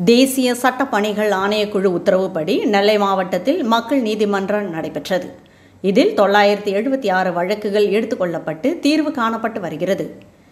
தேசிய சட்ட பணிகள் ஆணையக்குழு உத்தரவுப்படி நெல்லை மாவட்டத்தில் மக்கள் நீதிமன்றம் நடைபெற்றது இதில் தொள்ளாயிரத்தி எழுபத்தி ஆறு வழக்குகள் எடுத்துக்கொள்ளப்பட்டு தீர்வு காணப்பட்டு வருகிறது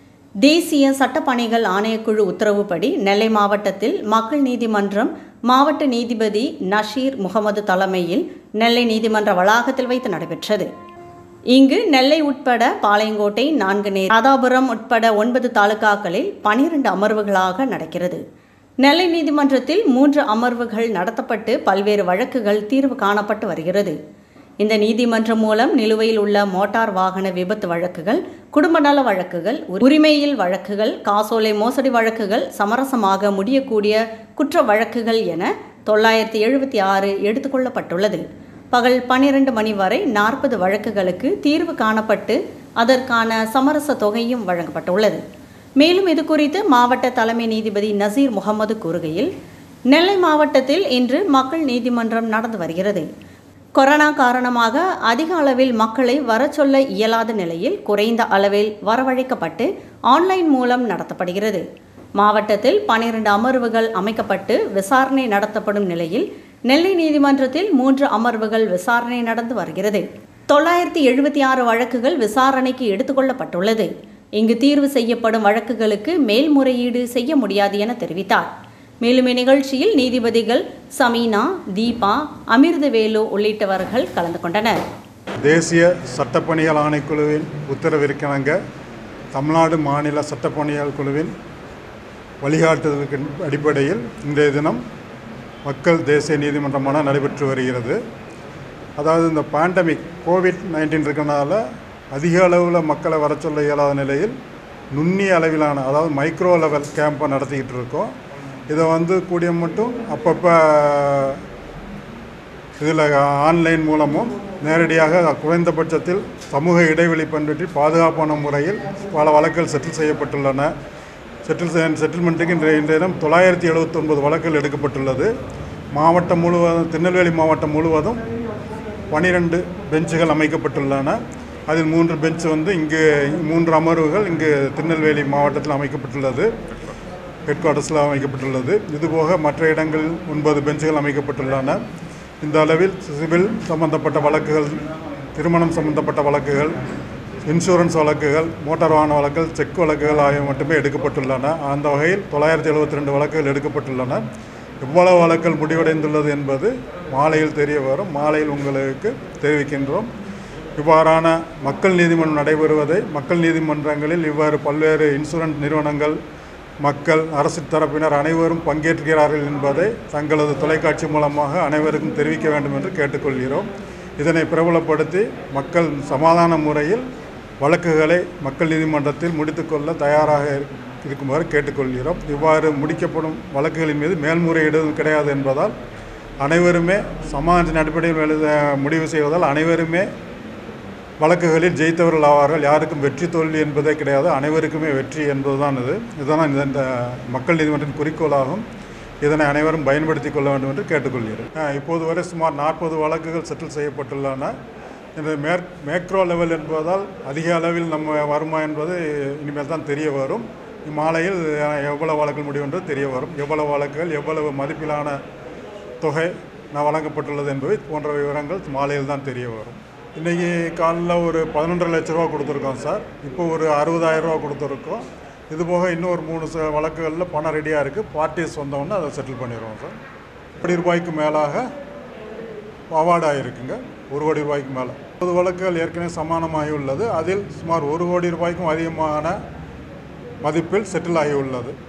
தேசிய சட்டப்பணிகள் ஆணையக்குழு உத்தரவுப்படி நெல்லை மாவட்டத்தில் மக்கள் நீதிமன்றம் மாவட்ட நீதிபதி நஷீர் முகமது தலைமையில் நெல்லை நீதிமன்ற வளாகத்தில் வைத்து நடைபெற்றது இங்கு நெல்லை உட்பட பாளையங்கோட்டை நான்கு நேர் ராதாபுரம் உட்பட ஒன்பது தாலுகாக்களில் பனிரெண்டு அமர்வுகளாக நடக்கிறது நெல்லை நீதிமன்றத்தில் மூன்று அமர்வுகள் நடத்தப்பட்டு பல்வேறு வழக்குகள் தீர்வு காணப்பட்டு வருகிறது இந்த நீதிமன்றம் மூலம் நிலுவையில் உள்ள மோட்டார் வாகன விபத்து வழக்குகள் குடும்ப நல வழக்குகள் உரிமையில் வழக்குகள் காசோலை மோசடி வழக்குகள் சமரசமாக முடியக்கூடிய குற்ற வழக்குகள் என தொள்ளாயிரத்தி எழுபத்தி ஆறு எடுத்துக்கொள்ளப்பட்டுள்ளது பகல் பன்னிரண்டு மணி வரை நாற்பது வழக்குகளுக்கு தீர்வு காணப்பட்டு அதற்கான சமரச தொகையும் வழங்கப்பட்டுள்ளது மேலும் இது குறித்து மாவட்ட தலைமை நீதிபதி நசீர் முகமது கூறுகையில் நெல்லை மாவட்டத்தில் இன்று மக்கள் நீதிமன்றம் நடந்து வருகிறது கொரோனா காரணமாக அதிக அளவில் மக்களை வரச் சொல்ல இயலாத நிலையில் குறைந்த அளவில் வரவழைக்கப்பட்டு ஆன்லைன் மூலம் நடத்தப்படுகிறது மாவட்டத்தில் பனிரெண்டு அமர்வுகள் அமைக்கப்பட்டு விசாரணை நடத்தப்படும் நிலையில் நெல்லை நீதிமன்றத்தில் மூன்று அமர்வுகள் விசாரணை நடந்து வருகிறது தொள்ளாயிரத்தி எழுபத்தி ஆறு வழக்குகள் விசாரணைக்கு எடுத்துக்கொள்ளப்பட்டுள்ளது இங்கு தீர்வு செய்யப்படும் வழக்குகளுக்கு மேல்முறையீடு செய்ய முடியாது என தெரிவித்தார் மேலும் இந்நிகழ்ச்சியில் நீதிபதிகள் சமீனா தீபா அமிர்தவேலு உள்ளிட்டவர்கள் கலந்து கொண்டனர் தேசிய சட்டப்பணிகள் ஆணைக்குழுவின் உத்தரவிற்கிணங்க தமிழ்நாடு மாநில சட்டப்பணிகள் குழுவின் வழிகாட்டுதலுக்கு அடிப்படையில் இன்றைய தினம் மக்கள் தேசிய நீதிமன்றமான நடைபெற்று வருகிறது அதாவது இந்த பேண்டமிக் கோவிட் நைன்டீன் இருக்கனால அதிக அளவில் மக்களை வர சொல்ல இயலாத நிலையில் நுண்ணிய அளவிலான அதாவது மைக்ரோ லெவல் கேம்பை நடத்திக்கிட்டு இருக்கோம் இதை வந்து கூடிய மட்டும் அப்பப்போ இதில் ஆன்லைன் மூலமும் நேரடியாக குறைந்தபட்சத்தில் சமூக இடைவெளி பின்பற்றி பாதுகாப்பான முறையில் பல வழக்குகள் செட்டில் செய்யப்பட்டுள்ளன செட்டில் செய்ய செட்டில்மெண்ட்டுக்கு இன்றைய இன்றைய தினம் தொள்ளாயிரத்தி எழுபத்தொன்பது வழக்குகள் எடுக்கப்பட்டுள்ளது மாவட்டம் முழுவதும் திருநெல்வேலி மாவட்டம் முழுவதும் பனிரெண்டு பெஞ்சுகள் அமைக்கப்பட்டுள்ளன அதில் மூன்று பெஞ்ச் வந்து இங்கு மூன்று அமர்வுகள் இங்கு திருநெல்வேலி மாவட்டத்தில் அமைக்கப்பட்டுள்ளது ஹெட் குவார்ட்டர்ஸில் அமைக்கப்பட்டுள்ளது இதுபோக மற்ற இடங்களில் ஒன்பது பெஞ்சுகள் அமைக்கப்பட்டுள்ளன இந்த அளவில் சிவில் சம்பந்தப்பட்ட வழக்குகள் திருமணம் சம்பந்தப்பட்ட வழக்குகள் இன்சூரன்ஸ் வழக்குகள் மோட்டார் வாகன வழக்குகள் செக் வழக்குகள் ஆகியவை மட்டுமே எடுக்கப்பட்டுள்ளன அந்த வகையில் தொள்ளாயிரத்தி எழுபத்தி ரெண்டு வழக்குகள் எடுக்கப்பட்டுள்ளன எவ்வளவு வழக்குகள் முடிவடைந்துள்ளது என்பது மாலையில் தெரிய வரும் மாலையில் உங்களுக்கு தெரிவிக்கின்றோம் இவ்வாறான மக்கள் நீதிமன்றம் நடைபெறுவதை மக்கள் நீதிமன்றங்களில் இவ்வாறு பல்வேறு இன்சூரன்ஸ் நிறுவனங்கள் மக்கள் அரசு தரப்பினர் அனைவரும் பங்கேற்கிறார்கள் என்பதை தங்களது தொலைக்காட்சி மூலமாக அனைவருக்கும் தெரிவிக்க வேண்டும் என்று கேட்டுக்கொள்கிறோம் இதனை பிரபலப்படுத்தி மக்கள் சமாதான முறையில் வழக்குகளை மக்கள் நீதிமன்றத்தில் முடித்துக்கொள்ள தயாராக இருக்குமாறு கேட்டுக்கொள்கிறோம் இவ்வாறு முடிக்கப்படும் வழக்குகளின் மீது மேல்முறையீடு கிடையாது என்பதால் அனைவருமே சமாதானத்தின் அடிப்படையில் எழுத முடிவு செய்வதால் அனைவருமே வழக்குகளில் ஜெயித்தவர்கள் ஆவார்கள் யாருக்கும் வெற்றி தோல்வி என்பதே கிடையாது அனைவருக்குமே வெற்றி என்பதுதான் இது இதுதான் இந்த இந்த மக்கள் நீதிமன்றத்தின் குறிக்கோளாகும் இதனை அனைவரும் பயன்படுத்தி கொள்ள வேண்டும் என்று கேட்டுக்கொள்கிறேன் அஹ் இப்போது வரை சுமார் நாற்பது வழக்குகள் செட்டில் செய்யப்பட்டுள்ளன இந்த மேற் மேக்ரோ லெவல் என்பதால் அதிக அளவில் நம்ம வருமா என்பது இனிமேல் தான் தெரிய வரும் இம்மாலையில் அஹ், எவ்வளவு வழக்குகள் முடிவு என்று தெரிய வரும் எவ்வளவு வழக்குகள் எவ்வளவு மதிப்பிலான தொகை நான் வழங்கப்பட்டுள்ளது என்பவை போன்ற விவரங்கள் மாலையில் தான் தெரிய வரும் இன்றைக்கி காலைல ஒரு பதினொன்றரை லட்ச ரூபா கொடுத்துருக்கோம் சார் இப்போ ஒரு அறுபதாயிரம் ரூபா கொடுத்துருக்கோம் இது போக இன்னும் ஒரு மூணு ச வழக்குகளில் பணம் ரெடியாக இருக்குது பார்ட்டிஸ் வந்தோடனே அதை செட்டில் பண்ணிடுவோம் சார் கோடி ரூபாய்க்கு மேலாக அவார்டு ஆகிருக்குங்க ஒரு கோடி ரூபாய்க்கு மேலே முப்பது வழக்குகள் ஏற்கனவே சமானமாகி உள்ளது அதில் சுமார் ஒரு கோடி ரூபாய்க்கும் அதிகமான மதிப்பில் செட்டில் ஆகி உள்ளது